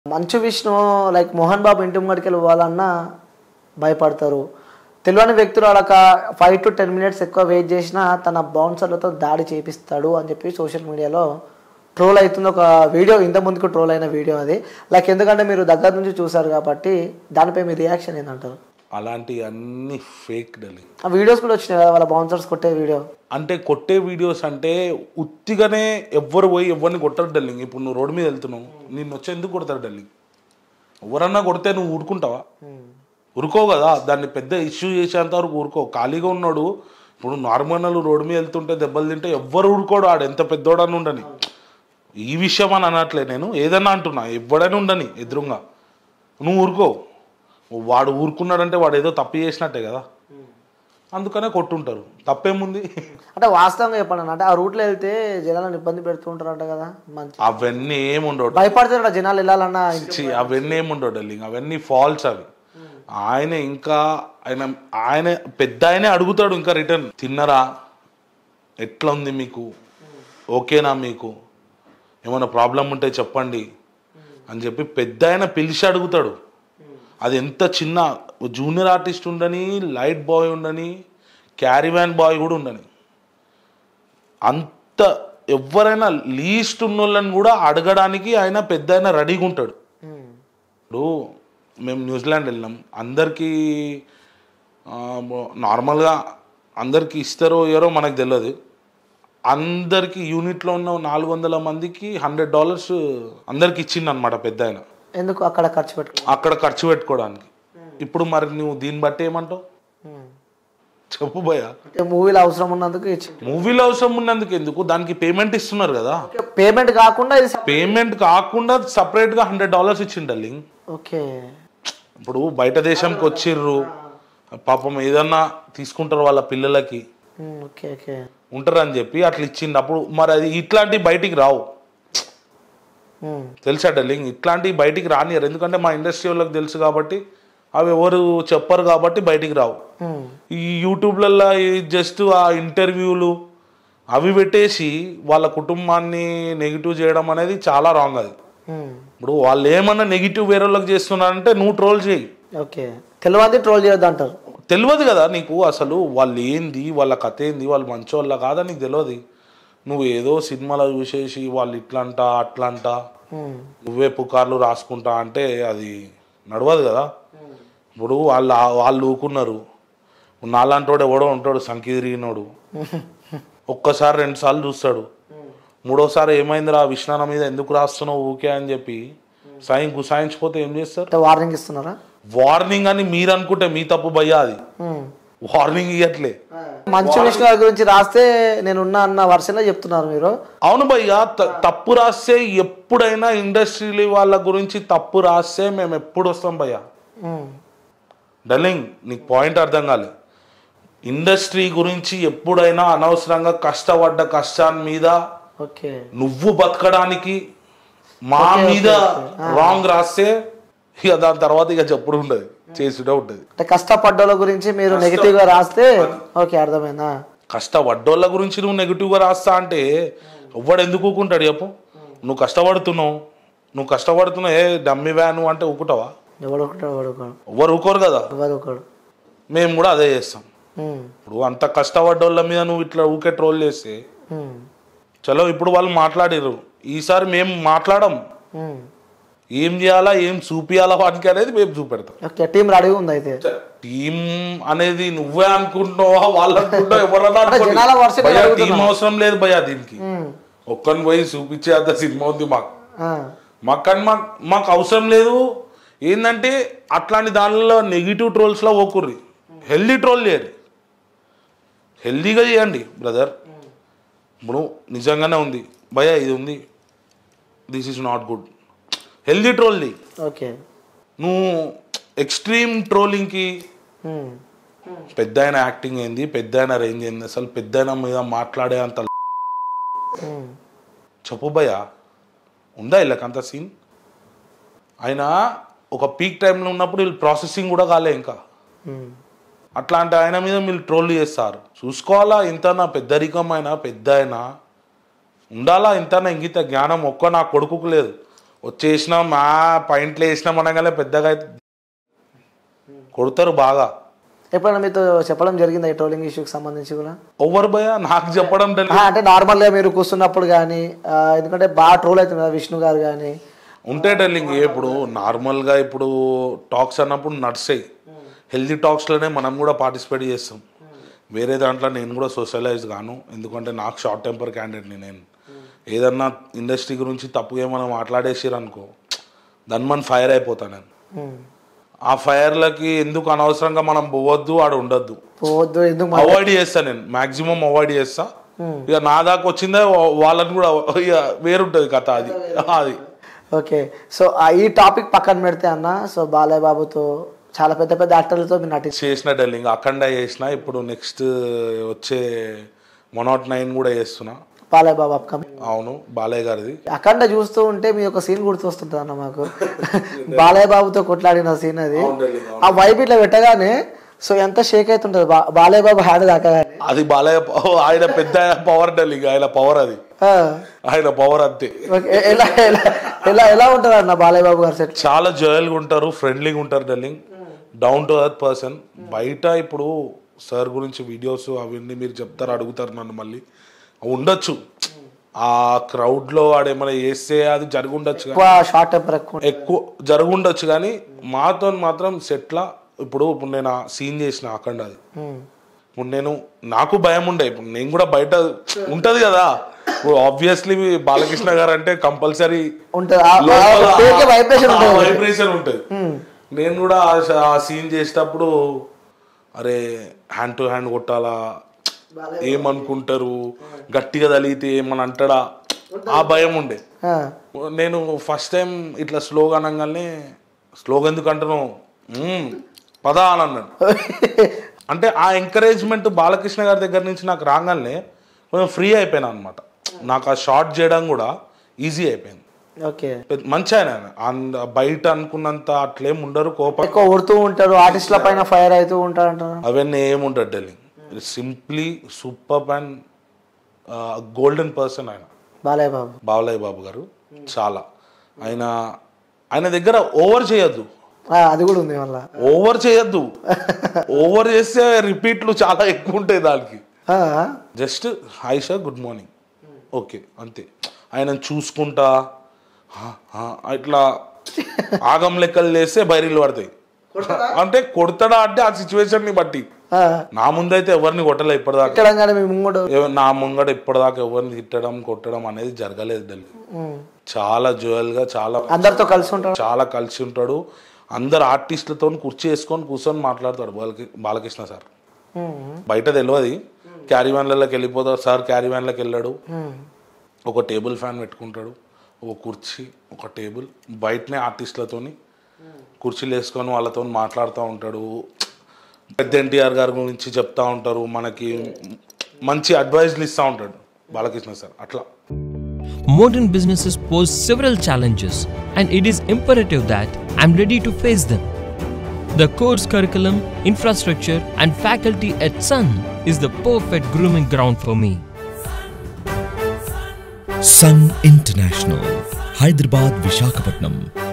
మంచు విష్ణు లైక్ మోహన్ బాబు ఇంటి ముంగడికి వెళ్ళి పోవాలన్నా భయపడతారు తెలియని వ్యక్తులు వాళ్ళక ఫైవ్ టు టెన్ మినిట్స్ ఎక్కువ వెయిట్ చేసినా తన బౌన్సర్లతో దాడి చేపిస్తాడు అని చెప్పి సోషల్ మీడియాలో ట్రోల్ అవుతుంది ఒక వీడియో ఇంత ముందుకు ట్రోల్ అయిన వీడియో అది లైక్ ఎందుకంటే మీరు దగ్గర నుంచి చూసారు కాబట్టి దానిపై మీ రియాక్షన్ ఏంటంటారు అలాంటి అన్ని ఫేక్ డెలింగ్ ఆ వీడియోస్ కూడా వచ్చినాయి కదా వాళ్ళ బౌన్సర్స్ కొట్టే వీడియో అంటే కొట్టే వీడియోస్ అంటే ఉత్తిగానే ఎవ్వరు పోయి ఎవరిని కొట్టరు డల్లింగ్ ఇప్పుడు నువ్వు రోడ్డు మీద వెళ్తున్నావు నిన్ను వచ్చి ఎందుకు కొడతారు డల్లింగ్ ఎవరన్నా కొడితే నువ్వు ఊరుకుంటావా ఊరుకోవు కదా దాన్ని పెద్ద ఇష్యూ చేసేంత వరకు ఊరుకో ఖాళీగా ఉన్నాడు ఇప్పుడు నార్మల్ రోడ్డు మీద వెళ్తుంటే దెబ్బలు తింటే ఎవ్వరు ఊరుకోడు ఆడు ఎంత పెద్దోడని ఉండని ఈ విషయం అని అనట్లే నేను ఏదన్నా అంటున్నా ఎవడని ఉండని ఎదురుగా నువ్వు ఊరుకో వాడు ఊరుకున్నాడంటే వాడు ఏదో తప్పు చేసినట్టే కదా అందుకనే కొట్టుంటారు తప్పేముంది అంటే వాస్తవంగా చెప్పండి అంటే ఆ రూట్లో వెళ్తే జనాలను ఇబ్బంది పెడుతూ ఉంటారంట కదా మంచి అవన్నీ ఏముండవు భయపడతారు జనాలు వెళ్ళాలన్నా ఛీ, అవన్నీ ఏముండవు డార్లింగ్ అవన్నీ ఫాల్స్ అవి ఆయన ఇంకా ఆయన ఆయన పెద్ద ఆయనే అడుగుతాడు ఇంకా రిటర్న్ తిన్నరా ఎట్లా ఉంది మీకు ఓకేనా మీకు ఏమైనా ప్రాబ్లం ఉంటే చెప్పండి అని చెప్పి పెద్ద ఆయన పిలిచి అడుగుతాడు అది ఎంత చిన్న జూనియర్ ఆర్టిస్ట్ ఉండని లైట్ బాయ్ ఉండని క్యారీ వ్యాన్ బాయ్ కూడా ఉండని అంత ఎవరైనా లీస్ట్ ఉన్నోళ్ళని కూడా అడగడానికి ఆయన పెద్ద ఆయన రెడీగా ఉంటాడు ఉమ్. ఇప్పుడు మేము న్యూజిలాండ్ వెళ్ళినాం అందరికీ ఆ, నార్మల్గా అందరికీ ఇస్తారో ఇయ్యారో మనకు తెలియదు అందరికి యూనిట్లో ఉన్న నాలుగు వందల మందికి హండ్రెడ్ డాలర్స్ అందరికి ఇచ్చిండు అనమాట పెద్ద ఆయన ఎందుకు అక్కడ ఖర్చు పెట్టుకో అక్కడ ఖర్చు పెట్టుకోవడానికి ఇప్పుడు మరి నువ్వు దీన్ని బట్టి ఏమంటావు చెప్పు భయ అంటే మూవీలో అవసరం ఉన్నందుకు ఇచ్చింది మూవీలో అవసరం ఉన్నందుకు ఎందుకు దానికి పేమెంట్ ఇస్తున్నారు కదా పేమెంట్ కాకుండా ఇది పేమెంట్ కాకుండా సపరేట్గా హండ్రెడ్ డాలర్స్ ఇచ్చిండు డార్లింగ్ ఓకే ఇప్పుడు బయట దేశంకి వచ్చిర్రు పాపం ఏదన్నా తీసుకుంటారు వాళ్ళ పిల్లలకి ఉమ్, ఓకే ఓకే ఉంటారు అని చెప్పి అట్లా ఇచ్చిండు అప్పుడు మరి అది ఇట్లాంటివి బయటికి రావు ఉమ్, తెలుసా డల్లింగ్ ఇట్లాంటివి బయటికి రానియరు ఎందుకంటే మా ఇండస్ట్రీ వాళ్ళకి తెలుసు కాబట్టి అవి ఎవరు చెప్పరు కాబట్టి బయటికి రావు ఉమ్, ఈ యూట్యూబ్లలో జస్ట్ ఆ ఇంటర్వ్యూలు అవి పెట్టేసి వాళ్ళ కుటుంబాన్ని నెగిటివ్ చేయడం అనేది చాలా రాంగ్ అది ఉమ్, ఇప్పుడు వాళ్ళు ఏమన్నా నెగిటివ్ వేరే వాళ్ళకి చేస్తున్నారంటే నువ్వు ట్రోల్ చేయి ఓకే తెలియదు ట్రోల్ చేయొద్దు అంటారు తెలియదు కదా నీకు అసలు వాళ్ళు ఏంది వాళ్ళ కథ ఏంది వాళ్ళు మంచోళ్ళ కాదా నీకు తెలియదు నువ్వు ఏదో సినిమాలో చూసేసి వాళ్ళు ఇట్లంట అట్లంట ఉమ్, నువ్వే పుకార్లు రాసుకుంటా అంటే అది నడవదు కదా ఇప్పుడు వాళ్ళు వాళ్ళు ఊకున్నారు నాలాంటోడు ఎవడో ఉంటాడు సంకి తిరిగినోడు ఒక్కసారి రెండు సార్లు చూస్తాడు మూడోసారి ఏమైందిరా విష్ణాన మీద ఎందుకు రాస్తున్నావు ఊకే అని చెప్పి సాయం గుసాయించిపోతే ఏం చేస్తారు అంటే వార్నింగ్ ఇస్తున్నారా వార్నింగ్ అని మీరు అనుకుంటే మీ తప్పు భయ్యా అది ఉమ్. వార్నింగ్ ఇవ్వట్లే మంచు విష్ణు గారి గురించి రాస్తే నేను ఉన్నా అన్న వర్షంలో చెప్తున్నారు మీరు అవును భయ్యా త- తప్పు రాస్తే ఎప్పుడైనా ఇండస్ట్రీ వాళ్ళ గురించి తప్పు రాస్తే మేము ఎప్పుడు వస్తాం భయ్యా ఉమ్, డల్లింగ్ నీకు పాయింట్ అర్థం కాలే ఇండస్ట్రీ గురించి ఎప్పుడైనా అనవసరంగా కష్టపడ్డ కష్టాన్ని మీద ఓకే నువ్వు బతకడానికి మా మీద రాంగ్ రాస్తే ఇక దాని తర్వాత ఇక చెప్పుడు ఉండదు చేసుడే ఉంటుంది అంటే కష్టపడ్డోళ్ళ గురించి మీరు నెగిటివ్ గా రాస్తే ఓకే అర్థమైందా కష్టపడ్డోళ్ళ గురించి నువ్వు నెగిటివ్గా రాస్తా అంటే ఎవ్వడు ఎందుకు ఊకుంటాడు చెప్పు నువ్వు కష్టపడుతున్నావు నువ్వు కష్టపడుతున్నావు ఏ డమ్మి వ్యాను అంటే ఊకుంటావా ఎవడు ఒకడు ఎవడు ఒకడు ఎవ్వరు ఊకోరు కదా ఎవరు ఒకడు మేము కూడా అదే చేస్తాం ఉమ్, ఇప్పుడు అంత కష్టపడ్డోళ్ళ మీద నువ్వు ఇట్లా ఊకే ట్రోల్ చేస్తే ఉమ్, చలో ఇప్పుడు వాళ్ళు మాట్లాడిర్రు ఈసారి మేము మాట్లాడం ఉమ్. ఏం చేయాలా ఏం చూపియాలా వాటికి అనేది మేము చూపెడతాం ఓకే టీం రెడీ ఉంది అయితే టీం అనేది నువ్వే అనుకుంటున్నావా వాళ్ళు అనుకుంటావు ఎవరన్నా అంటే జనాల వర్షం భయ్యా అడుగుతున్నా. టీం అవసరం లేదు భయ్యా దీనికి ఉమ్, ఒక్కని పోయి చూపించే అంత సినిమా ఉంది మాకు ఆ, మాకు కానీ మాకు మాకు అవసరం లేదు ఏంటంటే అట్లాంటి దానిలో నెగిటివ్ ట్రోల్స్లో ఓకుర్రి హెల్దీ ట్రోల్ చేయరు హెల్దీగా చేయండి బ్రదర్ ఇప్పుడు నిజంగానే ఉంది భయ ఇది ఉంది this is not good healthy ట్రోల్ది ఓకే నువ్వు ఎక్స్ట్రీమ్ ట్రోలింగ్కి ఉమ్, పెద్ద ఆయన యాక్టింగ్ ఏంది పెద్ద ఆయన రేంజ్ ఏంది అసలు పెద్ద ఆయన మీద మాట్లాడే అంత ఉమ్, చెప్పు భయ ఉందా వీళ్ళకంత సీన్ ఆయన ఒక పీక్ టైంలో ఉన్నప్పుడు వీళ్ళు ప్రాసెసింగ్ కూడా కాలే ఇంకా ఉమ్, అట్లాంటి ఆయన మీద మీరు ట్రోల్ చేస్తారు చూసుకోవాలా ఇంతనా పెద్దరికమైన పెద్ద అయినా ఉండాలా ఇంతనా ఇంగిత జ్ఞానం ఒక్క నా కొడుకుకు లేదు వచ్చేసినాం మా పాయింట్లు వేసినాం అనగానే పెద్దగా అయితే కొడతారు బాగా ఎప్పుడైనా మీతో చెప్పడం జరిగిందా ఈ ట్రోలింగ్ ఇష్యూకి సంబంధించి కూడా ఓవర్ భయ నాకు చెప్పడం ఆ, తెలియదు అంటే నార్మల్గా మీరు కూర్చున్నప్పుడు కానీ ఎందుకంటే బాగా ట్రోల్ అవుతుంది కదా విష్ణు గారు కానీ ఉంటే టెల్లింగ్ ఇప్పుడు నార్మల్గా ఇప్పుడు టాక్స్ అన్నప్పుడు నడుస్తాయి హెల్తీ టాక్స్లోనే మనం కూడా పార్టిసిపేట్ చేస్తాం వేరే దాంట్లో నేను కూడా సోషలైజ్ గాను ఎందుకంటే నాకు షార్ట్ టెంపర్ క్యాండిడేట్ని నేను ఏదన్నా ఇండస్ట్రీ గురించి తప్పుగా ఏమైనా మాట్లాడేసిరు అనుకో దాన్ని మనం ఫైర్ అయిపోతాను నేను ఉమ్. ఆ ఫైర్లకి ఎందుకు అనవసరంగా మనం పోవద్దు ఆడ ఉండొద్దు పోవద్దు ఎందుకు మా- అవాయిడ్ చేస్తా నేను మాక్సిమం అవాయిడ్ చేస్తా ఇక నా దాకా వచ్చిందే వా- వాళ్ళని కూడా ఇక వేరుంటది కథ అది అది ఓకే సో ఆ ఈ టాపిక్ పక్కన పెడితే అన్న సో బాలయ్య బాబుతో చాలా పెద్ద పెద్ద యాక్టర్లతో మీరు నటించారు చేసిన డెల్లింగ్ అఖండ చేసిన ఇప్పుడు నెక్స్ట్ వచ్చే మొనాట్ నైన్ కూడా చేస్తున్నా బాలయ్య బాబు అప్కమింగ్ అవును బాలయ్య గారిది అఖండ చూస్తూ ఉంటే మీ ఒక సీన్ గుర్తొస్తుంటుంది అన్న మాకు బాలయ్య బాబుతో కొట్లాడిన సీన్ అది ఆ వైబ్ ఇట్లా పెట్టగానే సో ఎంత షేక్ అవుతుంటది బా- బాలయ్య బాబు హ్యాండ్ దాకా అది బాలయ్య ప- ఆయన పెద్ద పవర్ డెల్లింగ్ ఆయన పవర్ అది ఆయన పవర్ అంతే ఎలా ఎలా ఎలా ఎలా ఉంటుంది అన్న బాలయ్య బాబు గారు సెట్ చాలా జాయల్గా ఉంటారు ఫ్రెండ్లీగా ఉంటారు darling down to earth person బయట ఇప్పుడు సార్ గురించి వీడియోస్ అవన్నీ మీరు చెప్తారు అడుగుతారు నన్ను మళ్ళీ ఉండొచ్చు ఆ క్రౌడ్లో వాడు ఏమైనా చేస్తే అది జరిగి ఉండొచ్చు కానీ ఎక్కువ షార్ట్ టెంపర్ ఎక్కువ ఎక్కువ జరుగుండొచ్చు కానీ మాతో మాత్రం సెట్లా ఇప్పుడు ఇప్పుడు నేను ఆ సీన్ చేసిన అఖండ అది ఉమ్. ఇప్పుడు నేను నాకు భయం ఉండే ఇప్పుడు నేను కూడా బయట ఉంటది కదా ఇప్పుడు ఆబ్వియస్లీ బాలకృష్ణ గారు అంటే కంపల్సరీ ఉంటుంది వైబ్రేషన్ ఉంటుంది వైబ్రేషన్ ఉంటుంది నేను కూడా ఆ- ఆ సీన్ చేసేటప్పుడు అరే హ్యాండ్ టు హ్యాండ్ కొట్టాలా ఏమనుకుంటారు గట్టిగా తలిగితే ఏమని అంటాడా ఆ భయం ఉండే ఆ. నేను ఫస్ట్ టైం ఇట్లా స్లోగా అనగానే స్లోగా ఎందుకు అంటున్నావు "మ్మ్, పద అని అన్నాడు అంటే ఆ ఎంకరేజ్మెంట్ బాలకృష్ణ గారి దగ్గర నుంచి నాకు రాగానే కొంచెం ఫ్రీ అయిపోయాను అనమాట నాకు ఆ షార్ట్ చేయడం కూడా ఈజీ అయిపోయింది ఓకే పెద్ద- మంచి ఆయన ఆయన. అంద బయట అనుకున్నంత అట్లేం ఉండరు కోపం ఎక్కువ కొడుతూ ఉంటారు ఆర్టిస్ట్ల పైన ఫైర్ అవుతూ ఉంటారు అంటారు అవన్నీ ఏముంటారు darling simply super and golden person ఆయన బాలయ్య బాబు బావలయ్య బాబు గారు చాలా ఆయన ఆయన దగ్గర ఓవర్ చేయొద్దు ఆ, అది కూడా ఉంది మళ్ళా ఓవర్ చేయొద్దు ఓవర్ చేస్తే రిపీట్లు చాలా ఎక్కువ ఉంటాయి దానికి ఆ, just hi sir good morning okay అంతే ఆయన చూసుకుంటా హా, హా, ఇట్లా ఆగం లెక్కలు చేస్తే బైరీలు పడతాయి అంటే కొడతాడా అంటే ఆ సిచ్యువేషన్ ని బట్టి ఆ. నా ముందైతే ఎవరిని కొట్టలే ఇప్పటిదాకా ఎక్కడంగానే మీ ముంగడు ఎవ- నా ముంగడ ఇప్పటిదాకా ఎవరిని తిట్టడం కొట్టడం అనేది జరగలేదు ఢిల్లీ చాలా జోయల్ గా చాలా అందరితో కలిసి ఉంటారు చాలా కలిసి ఉంటాడు అందరు ఆర్టిస్టులతో కుర్చీ వేసుకొని కూర్చొని మాట్లాడతాడు బాలకి బాలకృష్ణ సార్ ఉమ్, బయట తెలియదు క్యారీ వ్యాన్లలోకి వెళ్ళిపోతాడు సార్ క్యారీ వ్యాన్లోకి వెళ్ళాడు ఉమ్. ఒక టేబుల్ ఫ్యాన్ పెట్టుకుంటాడు ఒక కుర్చీ ఒక టేబుల్ బయటనే ఆర్టిస్టులతోని కుర్చీలు వేసుకొని వాళ్ళతో మాట్లాడుతూ ఉంటాడు పెద్ద ఎన్టీఆర్ గారి గురించి చెప్తా ఉంటారు మనకి మంచి అడ్వైజ్లు ఇస్తూ ఉంటాడు బాలకృష్ణ సార్ అట్లా Modern businesses pose several challenges, and it is imperative that I'm ready to face them. The course curriculum, infrastructure, and faculty at Sun is the perfect grooming ground for me. Sun International Hyderabad Visakhapatnam